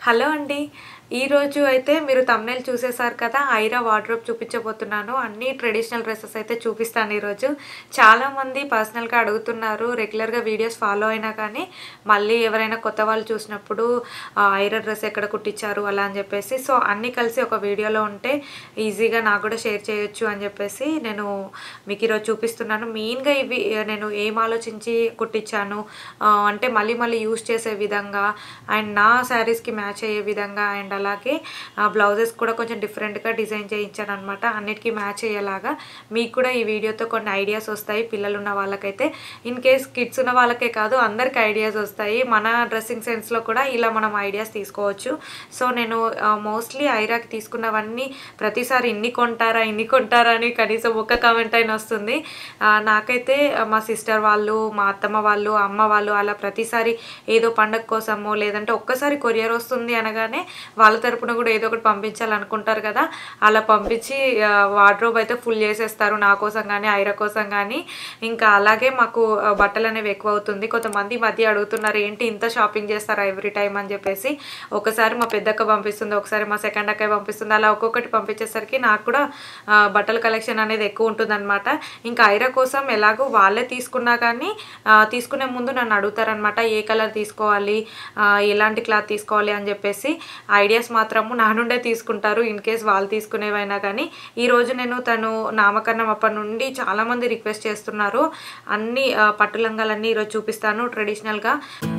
hello అండి ఈరోజు అయితే మీరు తమ్నేల్ చూసేసారు కదా ఐరా వార్డ్రోబ్ చూపించబోతున్నాను అన్ని ట్రెడిషనల్ డ్రెస్సెస్ అయితే చూపిస్తాను ఈరోజు చాలామంది పర్సనల్గా అడుగుతున్నారు రెగ్యులర్గా వీడియోస్ ఫాలో అయినా కానీ మళ్ళీ ఎవరైనా కొత్త వాళ్ళు చూసినప్పుడు ఆ, ఐరా డ్రెస్ ఎక్కడ కుట్టించారు అలా అని చెప్పేసి సో అన్నీ కలిసి ఒక వీడియోలో ఉంటే ఈజీగా నాకు కూడా షేర్ చేయొచ్చు అని చెప్పేసి నేను మీకు ఈరోజు చూపిస్తున్నాను మెయిన్గా ఇవి నేను ఏం ఆలోచించి కుట్టించాను ఆ, అంటే మళ్ళీ మళ్ళీ యూస్ చేసే విధంగా అండ్ నా శారీస్కి మ్యాచ్ అయ్యే విధంగా అండ్ అలాగే బ్లౌజెస్ కూడా కొంచెం డిఫరెంట్గా డిజైన్ చేయించాను అనమాట అన్నిటికీ మ్యాచ్ అయ్యేలాగా మీకు కూడా ఈ వీడియోతో కొన్ని ఐడియాస్ వస్తాయి పిల్లలు ఉన్న వాళ్ళకైతే ఇన్ కేస్ కిడ్స్ ఉన్న వాళ్ళకే కాదు అందరికి ఐడియాస్ వస్తాయి మన డ్రెస్సింగ్ సెన్స్లో కూడా ఇలా మనం ఐడియాస్ తీసుకోవచ్చు సో నేను మోస్ట్లీ ఐరాకి తీసుకున్నవన్నీ ప్రతిసారి ఇన్ని కొంటారా ఇన్ని కొంటారా అని కనీసం ఒక్క కామెంట్ అయినా వస్తుంది ఆ, నాకైతే ఆ, మా సిస్టర్ వాళ్ళు మా అత్తమ్మ వాళ్ళు అమ్మ వాళ్ళు అలా ప్రతిసారి ఏదో పండగ కోసమో లేదంటే ఒక్కసారి కొరియర్ వస్తుంది అనగానే వాళ్ళ తరపున కూడా ఏదో ఒకటి పంపించాలనుకుంటారు కదా అలా పంపించి వార్డ్రోబ్ అయితే ఫుల్ చేసేస్తారు నా కోసం కానీ ఐరా కోసం కానీ ఇంకా అలాగే మాకు ఆ, బట్టలు అనేవి ఎక్కువ అవుతుంది కొంతమంది ఈ మధ్య అడుగుతున్నారు ఏంటి ఇంత షాపింగ్ చేస్తారా ఎవ్రీ టైం అని చెప్పేసి ఒకసారి మా పెద్దక్క పంపిస్తుంది ఒకసారి మా సెకండ్ అక్క పంపిస్తుంది అలా ఒక్కొక్కటి పంపించేసరికి నాకు కూడా ఆ, బట్టల కలెక్షన్ అనేది ఎక్కువ ఉంటుందన్నమాట ఇంకా ఐరా కోసం ఎలాగో వాళ్ళే తీసుకున్నా కానీ ఆ, తీసుకునే ముందు నన్ను అడుగుతారనమాట ఏ కలర్ తీసుకోవాలి ఆ, ఎలాంటి క్లాత్ తీసుకోవాలి అని చెప్పేసి ఐడియాస్ మాత్రము నా నుండే తీసుకుంటారు ఇన్ కేస్ వాళ్ళు తీసుకునేవైనా కానీ ఈరోజు నేను తను నామకరణం అప్పటి నుండి చాలామంది రిక్వెస్ట్ చేస్తున్నారు అన్ని ఆ, పట్టు లంగాలన్నీ ఈరోజు చూపిస్తాను ట్రెడిషనల్గా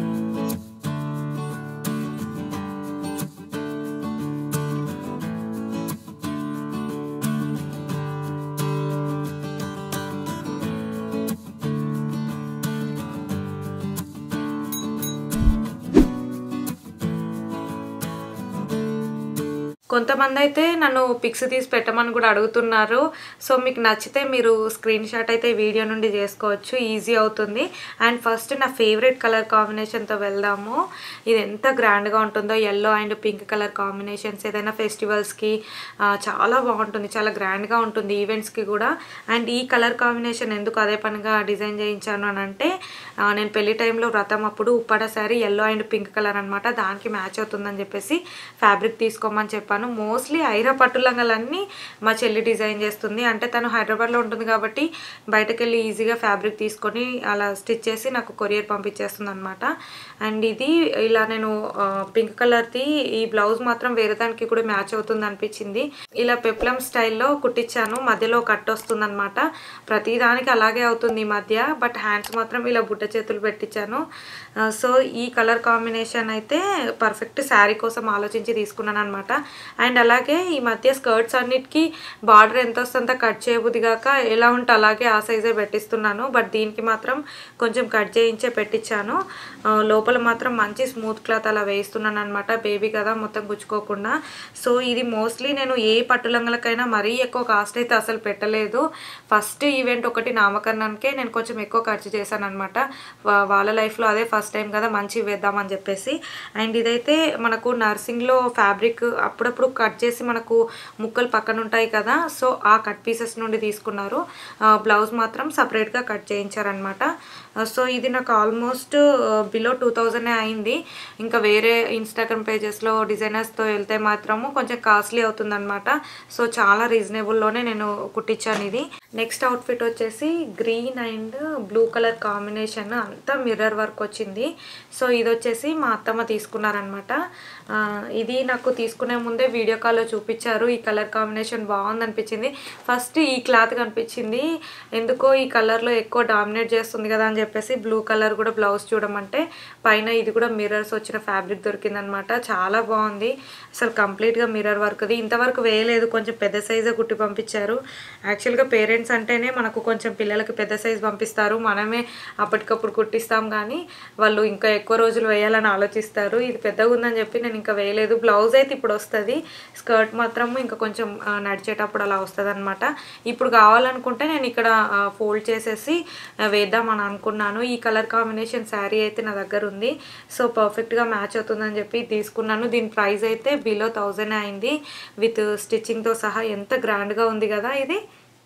కొంతమంది అయితే నన్ను పిక్స్ తీసి పెట్టమని కూడా అడుగుతున్నారు సో మీకు నచ్చితే మీరు స్క్రీన్ షాట్ అయితే వీడియో నుండి చేసుకోవచ్చు ఈజీ అవుతుంది అండ్ ఫస్ట్ నా ఫేవరెట్ కలర్ కాంబినేషన్తో వెళ్దాము ఇది ఎంత గ్రాండ్గా ఉంటుందో yellow and pink colour combinations ఏదైనా ఫెస్టివల్స్కి చాలా బాగుంటుంది చాలా గ్రాండ్గా ఉంటుంది ఈవెంట్స్కి కూడా అండ్ ఈ కలర్ కాంబినేషన్ ఎందుకు అదే పనిగా డిజైన్ చేయించాను అని అంటే ఆ, నేను పెళ్లి టైంలో వ్రతం అప్పుడు Uppada sari yellow and pink colour అనమాట దానికి మ్యాచ్ అవుతుందని చెప్పేసి ఫ్యాబ్రిక్ తీసుకోమని చెప్పాను మోస్ట్లీ ఐరా పట్టు లంగాలన్నీ మా చెల్లి డిజైన్ చేస్తుంది అంటే తను హైదరాబాద్లో ఉంటుంది కాబట్టి బయటకు వెళ్ళి ఈజీగా ఫ్యాబ్రిక్ తీసుకొని అలా స్టిచ్ చేసి నాకు కొరియర్ పంపించేస్తుంది అనమాట అండ్ ఇది ఇలా నేను పింక్ కలర్ది ఈ బ్లౌజ్ మాత్రం వేరే దానికి కూడా మ్యాచ్ అవుతుంది అనిపించింది ఇలా పెప్లం స్టైల్లో కుట్టించాను మధ్యలో కట్ వస్తుంది అనమాట ప్రతి దానికి అలాగే అవుతుంది ఈ మధ్య బట్ హ్యాండ్స్ మాత్రం ఇలా బుట్ట చేతులు పెట్టించాను ఆ, సో ఈ కలర్ కాంబినేషన్ అయితే పర్ఫెక్ట్ శారీ కోసం ఆలోచించి తీసుకున్నాను అనమాట అండ్ అలాగే ఈ మధ్య స్కర్ట్స్ అన్నిటికీ బార్డర్ ఎంత వస్తుందో కట్ చేయబుద్ది కాక ఎలా ఉంటే అలాగే ఆ సైజే పెట్టిస్తున్నాను బట్ దీనికి మాత్రం కొంచెం కట్ చేయించే పెట్టించాను ఆ, లోపల మాత్రం మంచి స్మూత్ క్లాత్ అలా వేస్తున్నాను అనమాట బేబీ కదా మొత్తం గుచ్చుకోకుండా సో ఇది మోస్ట్లీ నేను ఏ పట్టులంగలకైనా మరీ ఎక్కువ కాస్ట్ అయితే అసలు పెట్టలేదు ఫస్ట్ ఈవెంట్ ఒకటి నామకరణానికే నేను కొంచెం ఎక్కువ ఖర్చు చేశాను అనమాట వాళ్ళ లైఫ్లో అదే ఫస్ట్ టైం కదా మంచి వేద్దామని చెప్పేసి అండ్ ఇదైతే మనకు నర్సింగ్లో ఫ్యాబ్రిక్ అప్పుడప్పుడు కట్ చేసి మనకు ముక్కలు పక్కన ఉంటాయి కదా సో ఆ కట్ పీసెస్ నుండి తీసుకున్నారు బ్లౌజ్ మాత్రం సపరేట్గా కట్ చేయించారనమాట సో ఇది నాకు ఆల్మోస్ట్ బిలో టూ థౌజండ్ అయింది ఇంకా వేరే ఇన్స్టాగ్రామ్ పేజెస్లో డిజైనర్స్తో వెళ్తే మాత్రము కొంచెం కాస్ట్లీ అవుతుందన్నమాట సో చాలా రీజనబుల్లోనే నేను కుట్టించాను ఇది నెక్స్ట్ అవుట్ఫిట్ వచ్చేసి green and blue colour combination అంతా మిర్రర్ వర్క్ వచ్చింది సో ఇది వచ్చేసి మా అత్తమ్మ తీసుకున్నారనమాట ఆ, ఇది నాకు తీసుకునే ముందే వీడియో కాల్లో చూపించారు ఈ కలర్ కాంబినేషన్ బాగుంది అనిపించింది ఫస్ట్ ఈ క్లాత్ కనిపించింది ఎందుకో ఈ కలర్లో ఎక్కువ డామినేట్ చేస్తుంది కదా అని చెప్పేసి బ్లూ కలర్ కూడా బ్లౌజ్ చూడమంటే పైన ఇది కూడా మిర్రర్స్ వచ్చిన ఫ్యాబ్రిక్ దొరికిందనమాట చాలా బాగుంది అసలు కంప్లీట్గా మిర్రర్ వర్క్ది ఇంతవరకు వేయలేదు కొంచెం పెద్ద సైజే కుట్టి పంపించారు యాక్చువల్గా పేరెంట్స్ అంటేనే మనకు కొంచెం పిల్లలకి పెద్ద సైజ్ పంపిస్తారు మనమే అప్పటికప్పుడు కుట్టిస్తాం కానీ వాళ్ళు ఇంకా ఎక్కువ రోజులు వేయాలని ఆలోచిస్తారు ఇది పెద్దగా ఉందని చెప్పి నేను ఇంకా వేయలేదు బ్లౌజ్ అయితే ఇప్పుడు వస్తుంది స్కర్ట్ మాత్రము ఇంకా కొంచెం ఆ, నడిచేటప్పుడు అలా వస్తుంది అనమాట ఇప్పుడు కావాలనుకుంటే నేను ఇక్కడ ఫోల్డ్ చేసేసి ఆ, వేద్దామని అనుకున్నాను ఈ కలర్ కాంబినేషన్ శారీ అయితే నా దగ్గర ఉంది సో పర్ఫెక్ట్గా మ్యాచ్ అవుతుందని చెప్పి తీసుకున్నాను దీని ప్రైస్ అయితే బిలో థౌజండ్ అయింది విత్ స్టిచ్చింగ్తో సహా ఎంత గ్రాండ్గా ఉంది కదా ఇది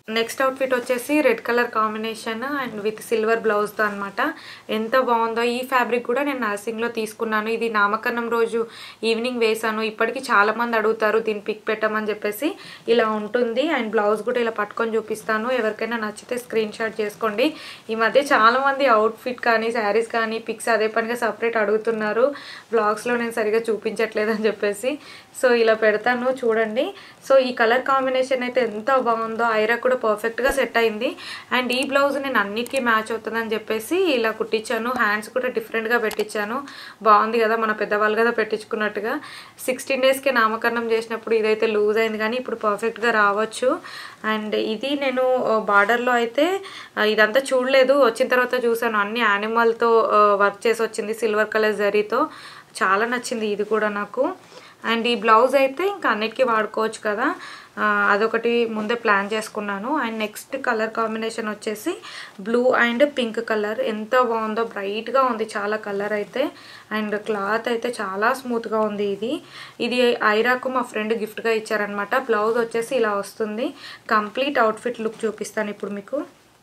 నెక్స్ట్ అవుట్ఫిట్ వచ్చేసి red colour combination and with silver బ్లౌజ్తో అనమాట ఎంత బాగుందో ఈ ఫ్యాబ్రిక్ కూడా నేను నర్సింగ్లో తీసుకున్నాను ఇది నామకరణం రోజు ఈవినింగ్ వేసాను ఇప్పటికీ చాలా మంది అడుగుతారు దీన్ని పిక్ పెట్టమని చెప్పేసి ఇలా ఉంటుంది అండ్ బ్లౌజ్ కూడా ఇలా పట్టుకొని చూపిస్తాను ఎవరికైనా నచ్చితే స్క్రీన్ షాట్ చేసుకోండి ఈ మధ్య చాలా మంది అవుట్ఫిట్ కానీ శారీస్ కానీ పిక్స్ అదే పనిగా సపరేట్ అడుగుతున్నారు బ్లాగ్స్లో నేను సరిగా చూపించట్లేదు అని చెప్పేసి సో ఇలా పెడతాను చూడండి సో ఈ కలర్ కాంబినేషన్ అయితే ఎంత బాగుందో ఐరా కూడా పర్ఫెక్ట్గా సెట్ అయింది అండ్ ఈ బ్లౌజ్ నేను అన్నిటికీ మ్యాచ్ అవుతుందని చెప్పేసి ఇలా కుట్టించాను హ్యాండ్స్ కూడా డిఫరెంట్గా పెట్టించాను బాగుంది కదా మన పెద్దవాళ్ళు కదా పెట్టించుకున్నట్టుగా సిక్స్టీన్ డేస్కి నామకరణం చేసినప్పుడు ఇదైతే లూజ్ అయింది కానీ ఇప్పుడు పర్ఫెక్ట్గా రావచ్చు అండ్ ఇది నేను బార్డర్లో అయితే ఆ, ఇదంతా చూడలేదు వచ్చిన తర్వాత చూసాను అన్ని యానిమల్తో వర్క్ చేసి వచ్చింది సిల్వర్ కలర్ జరీతో చాలా నచ్చింది ఇది కూడా నాకు అండ్ ఈ బ్లౌజ్ అయితే ఇంకా అన్నిటికీ వాడుకోవచ్చు కదా ఆ, అదొకటి ముందే ప్లాన్ చేసుకున్నాను అండ్ నెక్స్ట్ కలర్ కాంబినేషన్ వచ్చేసి బ్లూ అండ్ పింక్ కలర్ ఎంత బాగుందో బ్రైట్గా ఉంది చాలా కలర్ అయితే అండ్ క్లాత్ అయితే చాలా స్మూత్గా ఉంది ఇది ఇది ఐరాకు మా ఫ్రెండ్ గిఫ్ట్గా ఇచ్చారనమాట బ్లౌజ్ వచ్చేసి ఇలా వస్తుంది కంప్లీట్ అవుట్ఫిట్ లుక్ చూపిస్తాను ఇప్పుడు మీకు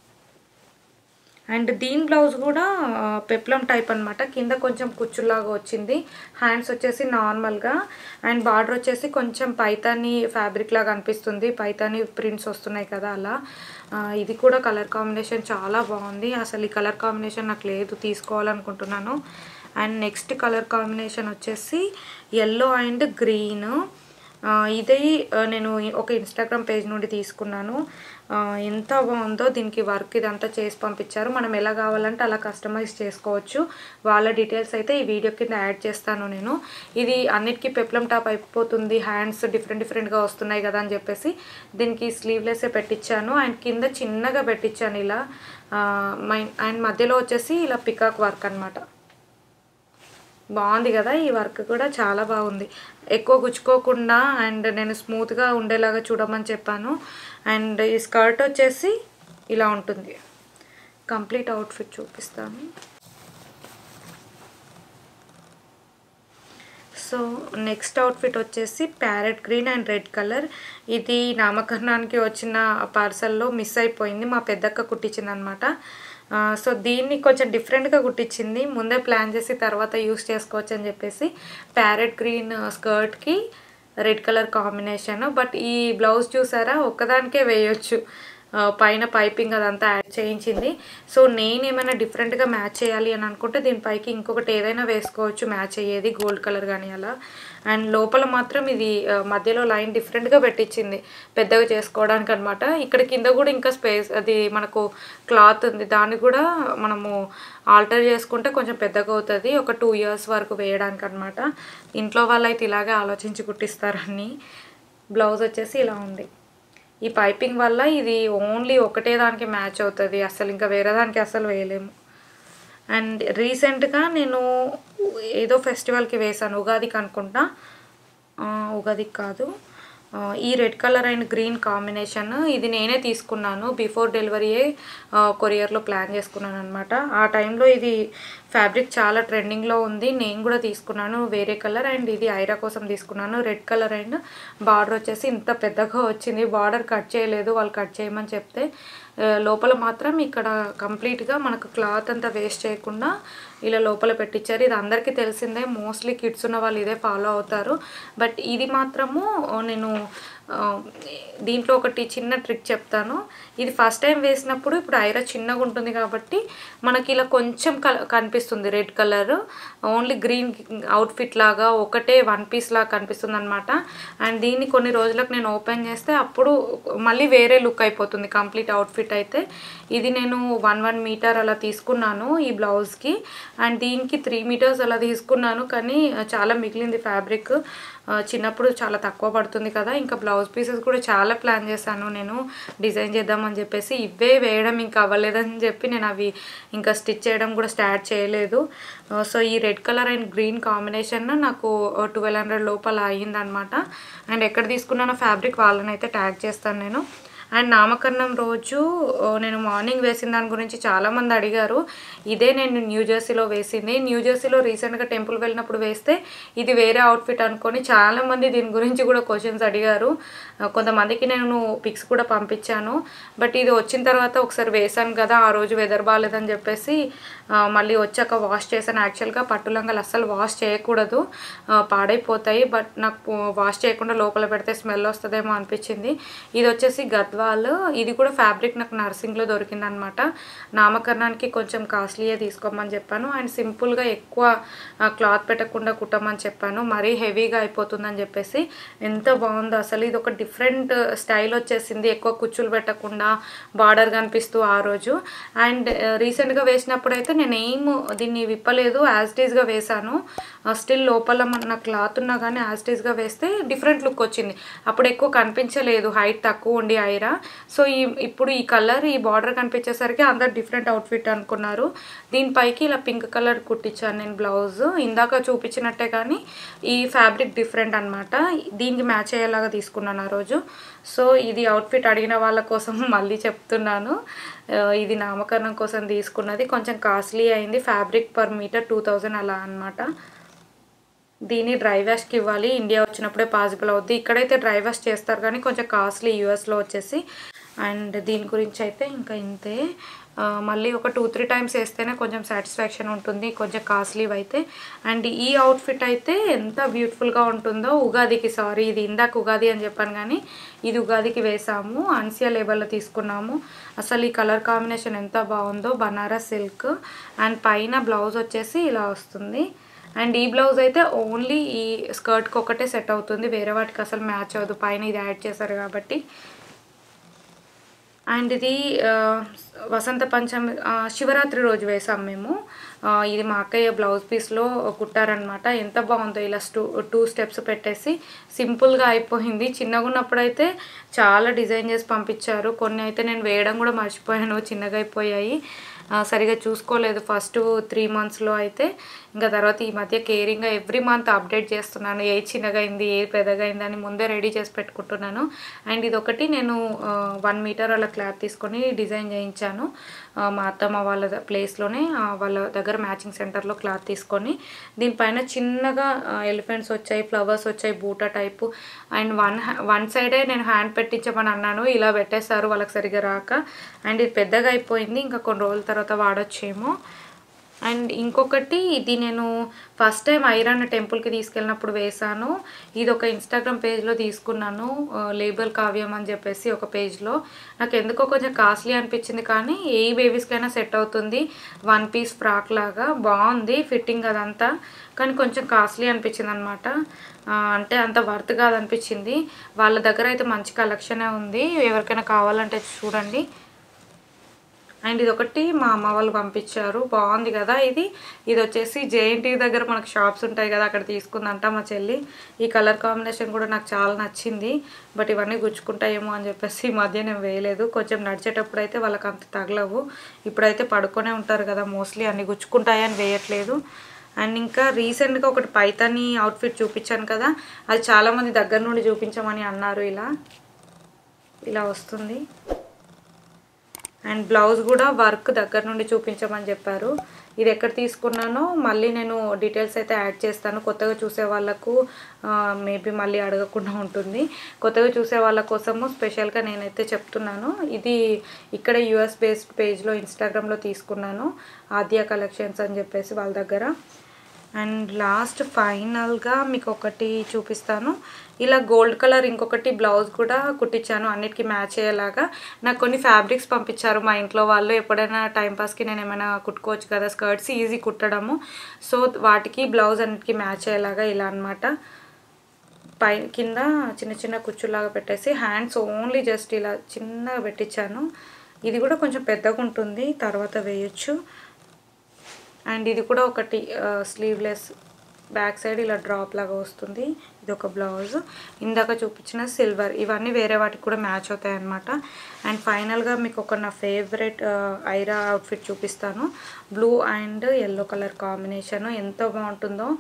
అండ్ దీని బ్లౌజ్ కూడా పెప్లం టైప్ అన్నమాట కింద కొంచెం కుచ్చులాగా వచ్చింది హ్యాండ్స్ వచ్చేసి నార్మల్గా అండ్ బార్డర్ వచ్చేసి కొంచెం పైతాని ఫ్యాబ్రిక్ లాగా అనిపిస్తుంది పైతాని ప్రింట్స్ వస్తున్నాయి కదా అలా ఆ, ఇది కూడా కలర్ కాంబినేషన్ చాలా బాగుంది అసలు ఈ కలర్ కాంబినేషన్ నాకు లేదు తీసుకోవాలనుకుంటున్నాను అండ్ నెక్స్ట్ కలర్ కాంబినేషన్ వచ్చేసి ఎల్లో అండ్ గ్రీన్ ఆ, ఇది ఆ, నేను ఒక ఇన్స్టాగ్రామ్ పేజ్ నుండి తీసుకున్నాను ఆ, ఎంత బాగుందో దీనికి వర్క్ ఇదంతా చేసి పంపించారు మనం ఎలా కావాలంటే అలా కస్టమైజ్ చేసుకోవచ్చు వాళ్ళ డీటెయిల్స్ అయితే ఈ వీడియో కింద యాడ్ చేస్తాను నేను ఇది అన్నిటికీ పెప్లం టాప్ అయిపోతుంది హ్యాండ్స్ డిఫరెంట్ డిఫరెంట్గా వస్తున్నాయి కదా అని చెప్పేసి దీనికి స్లీవ్లెస్సే పెట్టించాను అండ్ కింద చిన్నగా పెట్టించాను ఇలా ఆ, మై అండ్ మధ్యలో వచ్చేసి ఇలా పికాక్ వర్క్ అన్నమాట బాగుంది కదా ఈ వర్క్ కూడా చాలా బాగుంది ఎక్కువ గుచ్చుకోకుండా అండ్ నేను స్మూత్గా ఉండేలాగా చూడమని చెప్పాను అండ్ ఈ స్కర్ట్ వచ్చేసి ఇలా ఉంటుంది కంప్లీట్ అవుట్ఫిట్ చూపిస్తాను సో నెక్స్ట్ అవుట్ఫిట్ వచ్చేసి parrot green and red colour ఇది నామకరణానికి వచ్చిన పార్సల్లో మిస్ అయిపోయింది మా పెద్దక్క కుట్టించింది అనమాట సో దీన్ని కొంచెం డిఫరెంట్గా కుట్టించింది ముందే ప్లాన్ చేసి తర్వాత యూస్ చేసుకోవచ్చు అని చెప్పేసి ప్యారెట్ గ్రీన్ స్కర్ట్కి రెడ్ కలర్ కాంబినేషన్ బట్ ఈ బ్లౌజ్ చూసారా ఒక్కదానికే వేయొచ్చు ఆ, పైన పైపింగ్ అదంతా యాడ్ చేయించింది సో నేను ఏమైనా డిఫరెంట్గా మ్యాచ్ చేయాలి అని అనుకుంటే దీనిపైకి ఇంకొకటి ఏదైనా వేసుకోవచ్చు మ్యాచ్ అయ్యేది గోల్డ్ కలర్ కానీ అలా అండ్ లోపల మాత్రం ఇది ఆ, మధ్యలో లైన్ డిఫరెంట్గా పెట్టించింది పెద్దగా చేసుకోవడానికి అనమాట ఇక్కడ కింద కూడా ఇంకా స్పేస్ అది మనకు క్లాత్ ఉంది దాన్ని కూడా మనము ఆల్టర్ చేసుకుంటే కొంచెం పెద్దగా అవుతుంది ఒక టూ ఇయర్స్ వరకు వేయడానికి అనమాట ఇంట్లో వాళ్ళైతే ఇలాగే ఆలోచించి కుట్టిస్తారని బ్లౌజ్ వచ్చేసి ఇలా ఉంది ఈ పైపింగ్ వల్ల ఇది ఓన్లీ ఒకటే దానికి మ్యాచ్ అవుతుంది అసలు ఇంకా వేరే దానికి అసలు వేయలేము అండ్ రీసెంట్గా నేను ఏదో ఫెస్టివల్కి వేసాను ఉగాదికి అనుకుంటా ఆ, ఉగాదికి కాదు ఆ, ఈ red colour and green combination ఇది నేనే తీసుకున్నాను బిఫోర్ డెలివరీయే కొరియర్లో ప్లాన్ చేసుకున్నాను అనమాట ఆ టైంలో ఇది ఫ్యాబ్రిక్ చాలా ట్రెండింగ్లో ఉంది నేను కూడా తీసుకున్నాను వేరే కలర్ అండ్ ఇది ఐరా కోసం తీసుకున్నాను రెడ్ కలర్ అండ్ బార్డర్ వచ్చేసి ఇంత పెద్దగా వచ్చింది బార్డర్ కట్ చేయలేదు వాళ్ళు కట్ చేయమని చెప్తే ఆ, లోపల మాత్రం ఇక్కడ కంప్లీట్గా మనకు క్లాత్ అంతా వేస్ట్ చేయకుండా ఇలా లోపల పెట్టించారు ఇది అందరికీ తెలిసిందే మోస్ట్లీ కిడ్స్ ఉన్న వాళ్ళు ఇదే ఫాలో అవుతారు బట్ ఇది మాత్రము నేను ఆ, దీంట్లో ఒకటి చిన్న ట్రిక్ చెప్తాను ఇది ఫస్ట్ టైం వేసినప్పుడు ఇప్పుడు ఐరా చిన్నగా ఉంటుంది కాబట్టి మనకి ఇలా కొంచెం కల- కనిపిస్తుంది red colour only green outfit లాగా ఒకటే వన్ పీస్ లాగా కనిపిస్తుంది అనమాట అండ్ దీన్ని కొన్ని రోజులకు నేను ఓపెన్ చేస్తే అప్పుడు మళ్ళీ వేరే లుక్ అయిపోతుంది కంప్లీట్ అవుట్ఫిట్ అయితే ఇది నేను వన్ వన్ మీటర్ అలా తీసుకున్నాను ఈ బ్లౌజ్కి అండ్ దీనికి త్రీ మీటర్స్ అలా తీసుకున్నాను కానీ చాలా మిగిలింది ఫ్యాబ్రిక్ చిన్నప్పుడు చాలా తక్కువ పడుతుంది కదా ఇంకా బ్లౌజ్ పీసెస్ కూడా చాలా ప్లాన్ చేశాను నేను డిజైన్ చేద్దామని చెప్పేసి ఇవే వేయడం ఇంకా అవ్వలేదని చెప్పి నేను అవి ఇంకా స్టిచ్ చేయడం కూడా స్టార్ట్ చేయలేదు సో ఈ red colour and green combination నాకు ట్వెల్వ్ హండ్రెడ్ లోపల అయ్యిందనమాట అండ్ ఎక్కడ తీసుకున్నానో ఫ్యాబ్రిక్ వాళ్ళని అయితే ట్యాగ్ చేస్తాను నేను అండ్ నామకరణం రోజు ఆ, నేను మార్నింగ్ వేసిన దాని గురించి చాలామంది అడిగారు ఇదే నేను న్యూ జెర్సీలో వేసింది న్యూ జెర్సీలో రీసెంట్గా టెంపుల్ వెళ్ళినప్పుడు వేస్తే ఇది వేరే అవుట్ఫిట్ అనుకొని చాలామంది దీని గురించి కూడా క్వశ్చన్స్ అడిగారు ఆ, కొంతమందికి నేను పిక్స్ కూడా పంపించాను బట్ ఇది వచ్చిన తర్వాత ఒకసారి వేసాను కదా ఆ రోజు వెదర్ బాగాలేదని చెప్పేసి ఆ, మళ్ళీ వచ్చాక వాష్ చేశాను యాక్చువల్గా పట్టు లంగాలు అస్సలు వాష్ చేయకూడదు ఆ, పాడైపోతాయి బట్ నాకు వాష్ చేయకుండా లోపల పెడితే స్మెల్ వస్తుందేమో అనిపించింది ఇది వచ్చేసి గద్వాల్ ఇది కూడా ఫ్యాబ్రిక్ నాకు నర్సింగ్లో దొరికింది అనమాట నామకరణానికి కొంచెం కాస్ట్లీయే తీసుకోమని చెప్పాను అండ్ సింపుల్గా ఎక్కువ క్లాత్ పెట్టకుండా కుట్టమని చెప్పాను మరీ హెవీగా అయిపోతుందని చెప్పేసి ఎంత బాగుందో అసలు ఇది ఒక డిఫరెంట్ స్టైల్ వచ్చేసింది ఎక్కువ కుచ్చులు పెట్టకుండా బార్డర్ కనిపిస్తూ ఆ రోజు అండ్ రీసెంట్గా వేసినప్పుడు అయితే నేను ఏం దీన్ని విప్పలేదు యాజ్ టీజ్గా వేశాను స్టిల్ లోపల మన క్లాత్ ఉన్నా కానీ యాజ్ టీజ్గా వేస్తే డిఫరెంట్ లుక్ వచ్చింది అప్పుడు ఎక్కువ కనిపించలేదు హైట్ తక్కువ ఉండి ఐరా సో ఈ ఇప్పుడు ఈ కలర్ ఈ బార్డర్ కనిపించేసరికి అందరు డిఫరెంట్ అవుట్ఫిట్ అనుకున్నారు దీనిపైకి ఇలా పింక్ కలర్ కుట్టించాను నేను బ్లౌజ్ ఇందాక చూపించినట్టే కానీ ఈ ఫ్యాబ్రిక్ డిఫరెంట్ అనమాట దీనికి మ్యాచ్ అయ్యేలాగా తీసుకున్నాను ఆ రోజు సో ఇది అవుట్ఫిట్ అడిగిన వాళ్ళ కోసం మళ్ళీ చెప్తున్నాను ఆ, ఇది నామకరణం కోసం తీసుకున్నది కొంచెం కాస్ట్లీ అయింది fabric per metre two thousand అలా అనమాట దీన్ని డ్రై వాష్కి ఇవ్వాలి ఇండియా వచ్చినప్పుడే పాసిబుల్ అవుద్ది ఇక్కడైతే డ్రై వాష్ చేస్తారు కానీ కొంచెం కాస్ట్లీ యూఎస్లో వచ్చేసి అండ్ దీని గురించి అయితే ఇంకా ఇంతే ఆ, మళ్ళీ ఒక టూ త్రీ టైమ్స్ వేస్తేనే కొంచెం సాటిస్ఫాక్షన్ ఉంటుంది కొంచెం కాస్ట్లీ అయితే అండ్ ఈ అవుట్ఫిట్ అయితే ఎంత బ్యూటిఫుల్గా ఉంటుందో ఉగాదికి సారీ ఇది ఇందాక ఉగాది అని చెప్పాను కానీ ఇది ఉగాదికి వేసాము అన్సియా లేబర్లో తీసుకున్నాము అసలు ఈ కలర్ కాంబినేషన్ ఎంత బాగుందో బనారస్ సిల్క్ అండ్ పైన బ్లౌజ్ వచ్చేసి ఇలా వస్తుంది అండ్ ఈ బ్లౌజ్ అయితే ఓన్లీ ఈ స్కర్ట్కి ఒకటే సెట్ అవుతుంది వేరే వాటికి అసలు మ్యాచ్ అవ్వదు పైన ఇది యాడ్ చేశారు కాబట్టి అండ్ ఇది ఆ, వసంత పంచమి ఆ, శివరాత్రి రోజు వేసాం మేము ఆ, ఇది మా అక్కయ్య బ్లౌజ్ పీస్లో కుట్టారనమాట ఎంత బాగుందో ఇలా టూ టూ స్టెప్స్ పెట్టేసి సింపుల్గా అయిపోయింది చిన్నగా ఉన్నప్పుడు అయితే చాలా డిజైన్ చేసి పంపించారు కొన్ని అయితే నేను వేయడం కూడా మర్చిపోయాను చిన్నగా అయిపోయాయి ఆ, సరిగా చూసుకోలేదు ఫస్ట్ త్రీ మంత్స్లో అయితే ఇంకా తర్వాత ఈ మధ్య కేరింగ్గా ఎవ్రీ మంత్ అప్డేట్ చేస్తున్నాను ఏ చిన్నగా అయింది ఏ పెద్దగా అయింది అని ముందే రెడీ చేసి పెట్టుకుంటున్నాను అండ్ ఇది ఒకటి నేను వన్ మీటర్ అలా క్లాత్ తీసుకొని డిజైన్ చేయించాను ఆ, మా అత్తమ్మ వాళ్ళ ద- ప్లేస్లోనే ఆ, వాళ్ళ దగ్గర మ్యాచింగ్ సెంటర్లో క్లాత్ తీసుకొని దీనిపైన చిన్నగా ఎలిఫెంట్స్ వచ్చాయి ఫ్లవర్స్ వచ్చాయి బూటా టైపు అండ్ వన్ వన్ సైడే నేను హ్యాండ్ పెట్టించమని అన్నాను ఇలా పెట్టేశారు వాళ్ళకి సరిగా రాక అండ్ ఇది పెద్దగా అయిపోయింది ఇంకా కొన్ని రోజుల తర్వాత వాడొచ్చేమో అండ్ ఇంకొకటి ఇది నేను ఫస్ట్ టైం ఐరన్ టెంపుల్కి తీసుకెళ్ళినప్పుడు వేశాను ఇది ఒక ఇన్స్టాగ్రామ్ పేజ్లో తీసుకున్నాను లేబుల్ కావ్యం అని చెప్పేసి ఒక పేజ్లో నాకు ఎందుకో కొంచెం కాస్ట్లీ అనిపించింది కానీ ఏ బేబీస్కైనా సెట్ అవుతుంది వన్ పీస్ ఫ్రాక్ లాగా బాగుంది ఫిట్టింగ్ అదంతా కానీ కొంచెం కాస్ట్లీ అనిపించింది అనమాట అంటే అంత వర్త్ కాదనిపించింది వాళ్ళ దగ్గర అయితే మంచి కలెక్షనే ఉంది ఎవరికైనా కావాలంటే చూడండి అండ్ ఇది ఒకటి మా అమ్మ వాళ్ళు పంపించారు బాగుంది కదా ఇది ఇది వచ్చేసి జేఎన్టీ దగ్గర మనకు షాప్స్ ఉంటాయి కదా అక్కడ తీసుకుందంట మా చెల్లి ఈ కలర్ కాంబినేషన్ కూడా నాకు చాలా నచ్చింది బట్ ఇవన్నీ గుచ్చుకుంటాయేమో అని చెప్పేసి ఈ మధ్య నేను వేయలేదు కొంచెం నడిచేటప్పుడు అయితే వాళ్ళకి అంత తగలవు ఇప్పుడైతే పడుకొనే ఉంటారు కదా మోస్ట్లీ అన్ని గుచ్చుకుంటాయని వేయట్లేదు అండ్ ఇంకా రీసెంట్గా ఒకటి పైతాని అవుట్ఫిట్ చూపించాను కదా అది చాలామంది దగ్గర నుండి చూపించమని అన్నారు ఇలా ఇలా వస్తుంది అండ్ బ్లౌజ్ కూడా వర్క్ దగ్గర నుండి చూపించమని చెప్పారు ఇది ఎక్కడ తీసుకున్నానో మళ్ళీ నేను డీటెయిల్స్ అయితే యాడ్ చేస్తాను కొత్తగా చూసే వాళ్ళకు మేబీ మళ్ళీ అడగకుండా ఉంటుంది కొత్తగా చూసే వాళ్ళ కోసము స్పెషల్గా నేనైతే చెప్తున్నాను ఇది ఇక్కడ యూఎస్ బేస్డ్ పేజ్లో ఇన్స్టాగ్రామ్లో తీసుకున్నాను ఆద్య కలెక్షన్స్ అని చెప్పేసి వాళ్ళ దగ్గర అండ్ లాస్ట్ ఫైనల్గా మీకు ఒకటి చూపిస్తాను ఇలా గోల్డ్ కలర్ ఇంకొకటి బ్లౌజ్ కూడా కుట్టించాను అన్నిటికీ మ్యాచ్ అయ్యేలాగా నాకు కొన్ని ఫ్యాబ్రిక్స్ పంపించారు మా ఇంట్లో వాళ్ళు ఎప్పుడైనా టైంపాస్కి నేను ఏమైనా కుట్టుకోవచ్చు కదా స్కర్ట్స్ ఈజీ కుట్టడము సో వాటికి బ్లౌజ్ అన్నిటికీ మ్యాచ్ అయ్యేలాగా ఇలా అనమాట పై కింద చిన్న చిన్న కుచ్చులాగా పెట్టేసి హ్యాండ్స్ ఓన్లీ జస్ట్ ఇలా చిన్నగా పెట్టించాను ఇది కూడా కొంచెం పెద్దగా ఉంటుంది తర్వాత వేయొచ్చు అండ్ ఇది కూడా ఒకటి స్లీవ్లెస్ బ్యాక్ సైడ్ ఇలా డ్రాప్ లాగా వస్తుంది ఇది ఒక బ్లౌజ్ ఇందాక చూపించిన సిల్వర్ ఇవన్నీ వేరే వాటికి కూడా మ్యాచ్ అవుతాయి అనమాట అండ్ ఫైనల్గా మీకు ఒక నా ఫేవరెట్ ఐరా అవుట్ఫిట్ చూపిస్తాను blue and yellow colour combination ఎంత బాగుంటుందో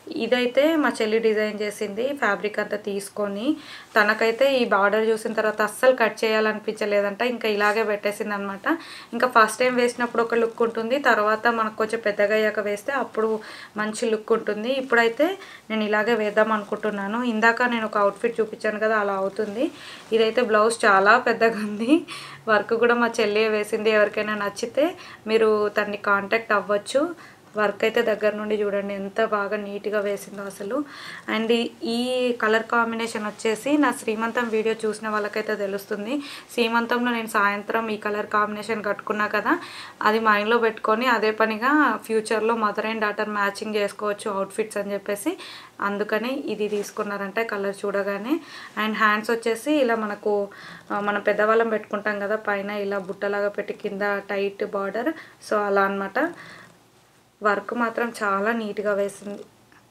ఇదైతే మా చెల్లి డిజైన్ చేసింది ఫ్యాబ్రిక్ అంతా తీసుకొని తనకైతే ఈ బార్డర్ చూసిన తర్వాత అస్సలు కట్ చేయాలనిపించలేదంట ఇంకా ఇలాగే పెట్టేసింది అనమాట ఇంకా ఫస్ట్ టైం వేసినప్పుడు ఒక లుక్ ఉంటుంది తర్వాత మనకు కొంచెం పెద్దగా అయ్యాక వేస్తే అప్పుడు మంచి లుక్ ఉంటుంది ఇప్పుడైతే నేను ఇలాగే వేద్దాం అనుకుంటున్నాను ఇందాక నేను ఒక అవుట్ఫిట్ చూపించాను కదా అలా అవుతుంది ఇదైతే బ్లౌజ్ చాలా పెద్దగా ఉంది వర్క్ కూడా మా చెల్లి వేసింది ఎవరికైనా నచ్చితే మీరు తన్ని కాంటాక్ట్ అవ్వచ్చు వర్క్ అయితే దగ్గర నుండి చూడండి ఎంత బాగా నీట్గా వేసిందో అసలు అండ్ ఈ- ఈ కలర్ కాంబినేషన్ వచ్చేసి నా శ్రీమంతం వీడియో చూసిన వాళ్ళకైతే తెలుస్తుంది శ్రీమంతంలో నేను సాయంత్రం ఈ కలర్ కాంబినేషన్ కట్టుకున్నా కదా అది మైండ్లో పెట్టుకొని అదే పనిగా ఫ్యూచర్లో మదర్ అండ్ డాటర్ మ్యాచింగ్ చేసుకోవచ్చు అవుట్ఫిట్స్ అని చెప్పేసి అందుకని ఇది తీసుకున్నారంటే కలర్ చూడగానే అండ్ హ్యాండ్స్ వచ్చేసి ఇలా మనకు ఆ, మనం పెద్దవాళ్ళం పెట్టుకుంటాం కదా పైన ఇలా బుట్టలాగా పెట్టి కింద టైట్ బార్డర్ సో అలా అన్నమాట వర్క్ మాత్రం చాలా నీట్గా వేసింది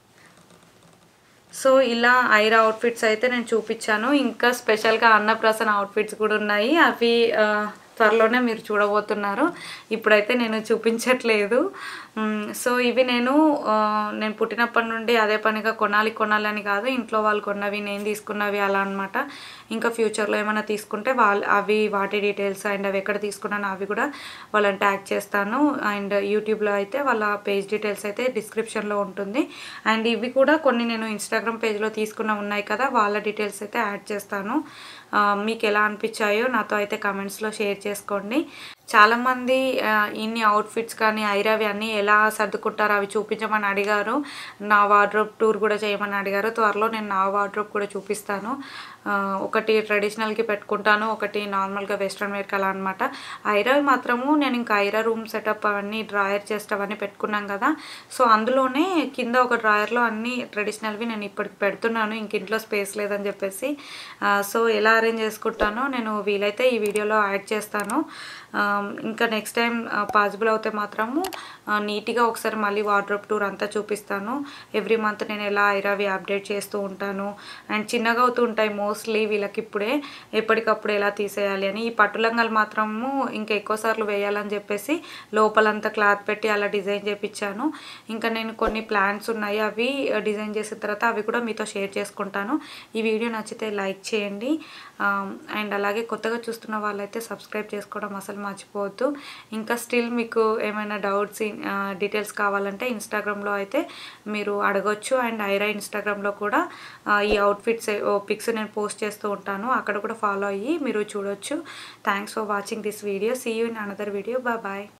సో ఇలా ఐరా అవుట్ఫిట్స్ అయితే నేను చూపించాను ఇంకా స్పెషల్గా అన్నప్రాసన అవుట్ఫిట్స్ కూడా ఉన్నాయి అవి ఆ, త్వరలోనే మీరు చూడబోతున్నారు ఇప్పుడైతే నేను చూపించట్లేదు మ్, సో ఇవి నేను ఆ, నేను పుట్టినప్పటి నుండి అదే పనిగా కొనాలి కొనాలి అని కాదు ఇంట్లో వాళ్ళు కొన్నవి నేను తీసుకున్నవి అలా అనమాట ఇంకా ఫ్యూచర్లో ఏమైనా తీసుకుంటే వాళ్ళు అవి వాటి డీటెయిల్స్ అండ్ అవి ఎక్కడ తీసుకున్నానో అవి కూడా వాళ్ళని ట్యాగ్ చేస్తాను అండ్ యూట్యూబ్లో అయితే వాళ్ళ పేజ్ డీటెయిల్స్ అయితే డిస్క్రిప్షన్లో ఉంటుంది అండ్ ఇవి కూడా కొన్ని నేను ఇన్స్టాగ్రామ్ పేజ్లో తీసుకున్న ఉన్నాయి కదా వాళ్ళ డీటెయిల్స్ అయితే యాడ్ చేస్తాను ఆ, మీకు ఎలా అనిపించాయో నాతో అయితే కమెంట్స్లో షేర్ చేసుకోండి చాలామంది ఆ, ఇన్ని అవుట్ఫిట్స్ కానీ ఐరావి అన్నీ ఎలా సర్దుకుంటారో అవి చూపించమని అడిగారు నా వార్డ్రోబ్ టూర్ కూడా చేయమని అడిగారు త్వరలో నేను నా వార్డ్రోబ్ కూడా చూపిస్తాను ఆ, ఒకటి ట్రెడిషనల్కి పెట్టుకుంటాను ఒకటి నార్మల్గా వెస్ట్రన్ వేర్కి అలా అనమాట ఐరావి మాత్రము నేను ఇంకా ఐరా రూమ్ సెటప్ అవన్నీ డ్రాయర్ చేస్ట్ అవన్నీ పెట్టుకున్నాం కదా సో అందులోనే కింద ఒక డ్రాయర్లో అన్ని ట్రెడిషనల్వి నేను ఇప్పటికి పెడుతున్నాను ఇంక ఇంట్లో స్పేస్ లేదని చెప్పేసి ఆ, సో ఎలా అరేంజ్ చేసుకుంటానో నేను వీలైతే ఈ వీడియోలో యాడ్ చేస్తాను ఆ, ఇంకా నెక్స్ట్ టైం పాసిబుల్ అవుతే మాత్రము ఆ, నీట్గా ఒకసారి మళ్ళీ వార్డ్రోబ్ టూర్ అంతా చూపిస్తాను ఎవ్రీ మంత్ నేను ఎలా ఐరావి అప్డేట్ చేస్తూ ఉంటాను అండ్ చిన్నగా అవుతూ ఉంటాయి మోస్ట్లీ వీళ్ళకి ఇప్పుడే ఎప్పటికప్పుడు ఎలా తీసేయాలి అని ఈ పట్టు లంగాలు మాత్రము ఇంకా ఎక్కువ సార్లు వేయాలని చెప్పేసి లోపలంతా క్లాత్ పెట్టి అలా డిజైన్ చేపించాను ఇంకా నేను కొన్ని ప్లాన్స్ ఉన్నాయి అవి డిజైన్ చేసిన తర్వాత అవి కూడా మీతో షేర్ చేసుకుంటాను ఈ వీడియో నచ్చితే లైక్ చేయండి అండ్ అలాగే కొత్తగా చూస్తున్న వాళ్ళైతే సబ్స్క్రైబ్ చేసుకోవడం అసలు మర్చిపోవద్దు ఇంకా స్టిల్ మీకు ఏమైనా డౌట్స్ డీటెయిల్స్ కావాలంటే ఇన్స్టాగ్రామ్లో అయితే మీరు అడగొచ్చు అండ్ ఐరా ఇన్స్టాగ్రామ్లో కూడా ఆ, ఈ అవుట్ఫిట్స్ పిక్స్ నేను పోస్ట్ చేస్తూ ఉంటాను అక్కడ కూడా ఫాలో అయ్యి మీరు చూడొచ్చు thanks for watching this video see you in another video bye bye